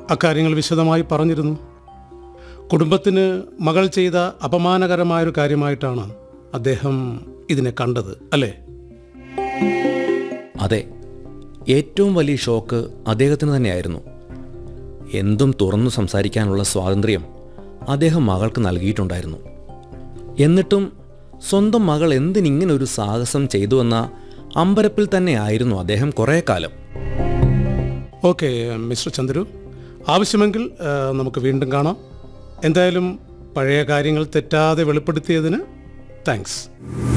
അക്കാര്യങ്ങൾ വിശദമായി പറഞ്ഞിരുന്നു കുടുംബത്തിന് മകൾ ചെയ്ത അപമാനകരമായൊരു കാര്യമായിട്ടാണ് അദ്ദേഹം ഇതിനെ കണ്ടത് അല്ലേ അതെ ഏറ്റവും വലിയ ഷോക്ക് അദ്ദേഹത്തിന് തന്നെയായിരുന്നു എന്തും തുറന്നു സംസാരിക്കാനുള്ള സ്വാതന്ത്ര്യം അദ്ദേഹം മകൾക്ക് നൽകിയിട്ടുണ്ടായിരുന്നു എന്നിട്ടും സ്വന്തം മകൾ എന്തിനിങ്ങനെ ഒരു സാഹസം ചെയ്തുവെന്ന അമ്പരപ്പിൽ തന്നെയായിരുന്നു അദ്ദേഹം കുറേ കാലം ഓക്കെ മിസ്റ്റർ ചന്ദ്രു ആവശ്യമെങ്കിൽ ആ, നമുക്ക് വീണ്ടും കാണാം എന്തായാലും പഴയ കാര്യങ്ങൾ തെറ്റാതെ വെളിപ്പെടുത്തിയതിന് താങ്ക്സ്